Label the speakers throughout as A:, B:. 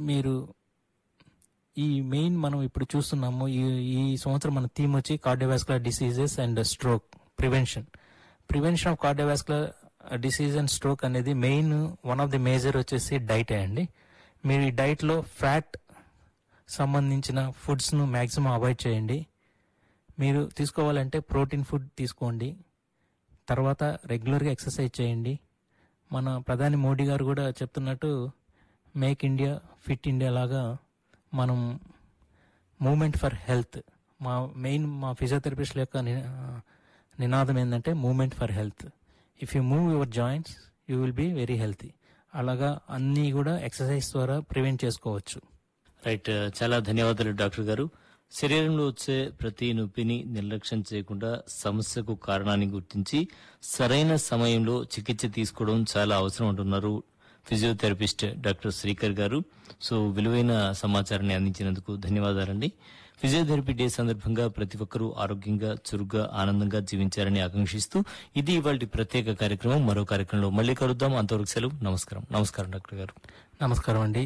A: మీరు ఈ మెయిన్ మనం ఇప్పుడు చూస్తున్నాము ఈ ఈ సంవత్సరం మన థీమ్ వచ్చి cardiovascular diseases and stroke prevention prevention of cardiovascular disease and stroke అనేది main one of the major వచ్చేసి డైటే అండి మీరు ఈ డైట్లో ఫ్యాట్ సంబంధించిన ఫుడ్స్ను మ్యాక్సిమం అవాయిడ్ చేయండి మీరు తీసుకోవాలంటే ప్రోటీన్ ఫుడ్ తీసుకోండి తర్వాత రెగ్యులర్గా ఎక్సర్సైజ్ చేయండి మన ప్రధాని మోడీ గారు కూడా చెప్తున్నట్టు మేక్ ఇండియా ఫిట్ ఇండియా లాగా మనం మూమెంట్ ఫర్ హెల్త్ మా మెయిన్ మా ఫిజియోథెరపిస్ట్ల యొక్క ని- నినాదం ఏంటంటే movement for health if you move your joints you will be very healthy అలాగా అన్నీ కూడా ఎక్సర్సైజ్ ద్వారా ప్రివెంట్ చేసుకోవచ్చు
B: రైట్ చాలా ధన్యవాదాలు డాక్టర్ గారు శరీరంలో వచ్చే ప్రతి నొప్పిని నిర్లక్ష్యం చేయకుండా సమస్యకు కారణాన్ని గుర్తించి సరైన సమయంలో చికిత్స తీసుకోవడం చాలా అవసరం అంటున్నారు ఫిజియోథెరపిస్ట్ డాక్టర్ శ్రీకర్ గారు సో విలువైన సమాచారాన్ని అందించినందుకు ధన్యవాదాలండి ఫిజియోథెరపీ డే సందర్భంగా ప్రతి ఒక్కరూ ఆరోగ్యంగా చురుగ్గా ఆనందంగా జీవించారని ఆకాంక్షిస్తూ ఇది ఇవాళ ప్రత్యేక కార్యక్రమం మరో కార్యక్రమంలో మళ్ళీ కలుద్దాం అంతవరకు సెలవు నమస్కారం నమస్కారం డాక్టర్ గారు
A: నమస్కారం అండి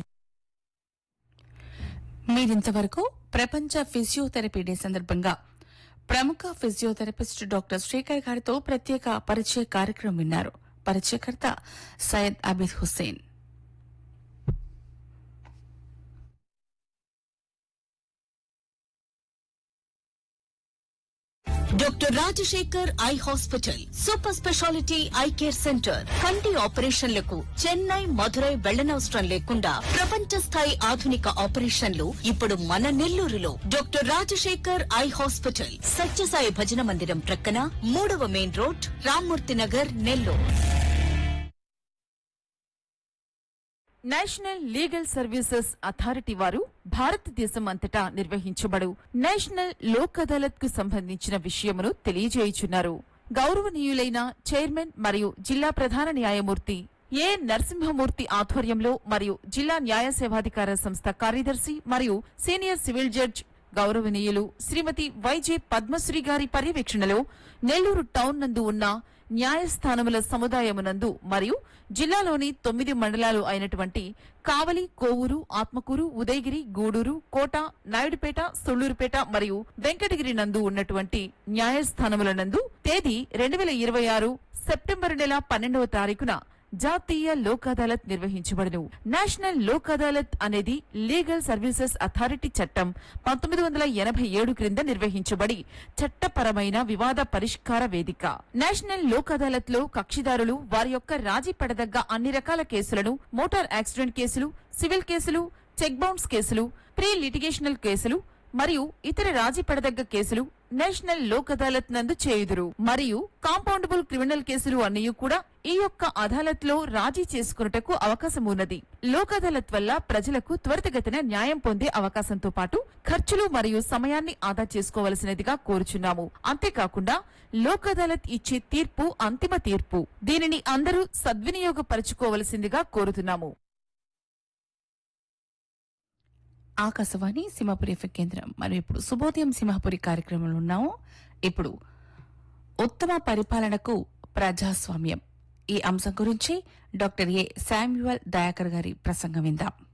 C: మీరింతవరకు ప్రపంచ ఫిజియోథెరపీ డే సందర్భంగా ప్రముఖ ఫిజియోథెరపిస్ట్ డాక్టర్ శ్రీకర్ గారితో ప్రత్యేక పరిచయ కార్యక్రమం విన్నారు పరిచయకర్త Syed Abid Hussain
D: doctor Rajasekhar eye hospital super speciality eye care centre కంటి ఆపరేషన్లకు చెన్నై మధురై వెళ్లనవసరం లేకుండా ప్రపంచ స్థాయి ఆధునిక ఆపరేషన్లు ఇప్పుడు మన నెల్లూరులో doctor Rajasekhar eye hospital Sathya Sai భజన మందిరం ప్రక్కన మూడవ main road Rammurthy Nagar Nellore
E: national legal services authority వారు భారతదేశం అంతటా నిర్వహించబడు నేషనల్ లోక్ అదాలత్ కు సంబంధించిన విషయమును తెలియజేయుచున్నారు గౌరవనీయులైన చైర్మన్ మరియు జిల్లా ప్రధాన న్యాయమూర్తి ఏ నరసింహమూర్తి ఆధ్వర్యంలో మరియు జిల్లా న్యాయ సేవాధికార సంస్థ కార్యదర్శి మరియు సీనియర్ సివిల్ జడ్జ్ గౌరవనీయులు శ్రీమతి వైజే పద్మశ్రీ గారి పర్యవేక్షణలో నెల్లూరు టౌన్ నందు ఉన్న న్యాయస్థానముల సముదాయమునందు మరియు జిల్లాలోని తొమ్మిది మండలాలు అయినటువంటి కావలి కోవూరు ఆత్మకూరు ఉదయగిరి గూడూరు కోట నాయుడుపేట సొళ్లూరుపేట మరియు వెంకటగిరి నందు ఉన్నటువంటి న్యాయస్థానముల నందు తేదీ రెండు వేల ఇరవై ఆరు సెప్టెంబర్ నెల పన్నెండవ తారీఖున జాతీయ లోక్ అదాలత్ నిర్వహించబడును నేషనల్ లోక్ అదాలత్ అనేది లీగల్ సర్వీసెస్ అథారిటీ చట్టం పంతొమ్మిది వందల ఎనభై ఏడు క్రింద నిర్వహించబడి చట్టపరమైన వివాద పరిష్కార వేదిక నేషనల్ లోక్ అదాలత్ లో కక్షిదారులు వారి యొక్క రాజీ పడదగ్గ అన్ని రకాల కేసులను మోటార్ యాక్సిడెంట్ కేసులు సివిల్ కేసులు చెక్ బౌన్స్ కేసులు ప్రీ లిటిగేషనల్ కేసులు మరియు ఇతర రాజీ పడదగ్గ కేసులు నేషనల్ లోక్ అదాలత్ నందు చేయుదురు మరియు కాంపౌండబుల్ క్రిమినల్ కేసులు అన్నీ కూడా ఈ యొక్క అదాలత్ లో రాజీ చేసుకున్నటకు అవకాశం ఉన్నది లోక్ అదాలత్ వల్ల ప్రజలకు త్వరితగతిన న్యాయం పొందే అవకాశంతో పాటు ఖర్చులు మరియు సమయాన్ని ఆదా చేసుకోవలసినదిగా కోరుచున్నాము అంతేకాకుండా లోక్ అదాలత్ ఇచ్చే తీర్పు అంతిమ తీర్పు దీనిని అందరూ సద్వినియోగపరచుకోవలసిందిగా కోరుతున్నాము
C: ఆకాశవాణి సింహపురి ఎఫ్ఎం కేంద్రం మరియు ఇప్పుడు శుభోదయం సింహపురి కార్యక్రమంలో ఉన్నాము ఇప్పుడు ఉత్తమ పరిపాలనకు ప్రజాస్వామ్యం ఈ అంశం గురించి డాక్టర్ ఏ శామ్యువల్ దయాకర్ గారి ప్రసంగం విందాం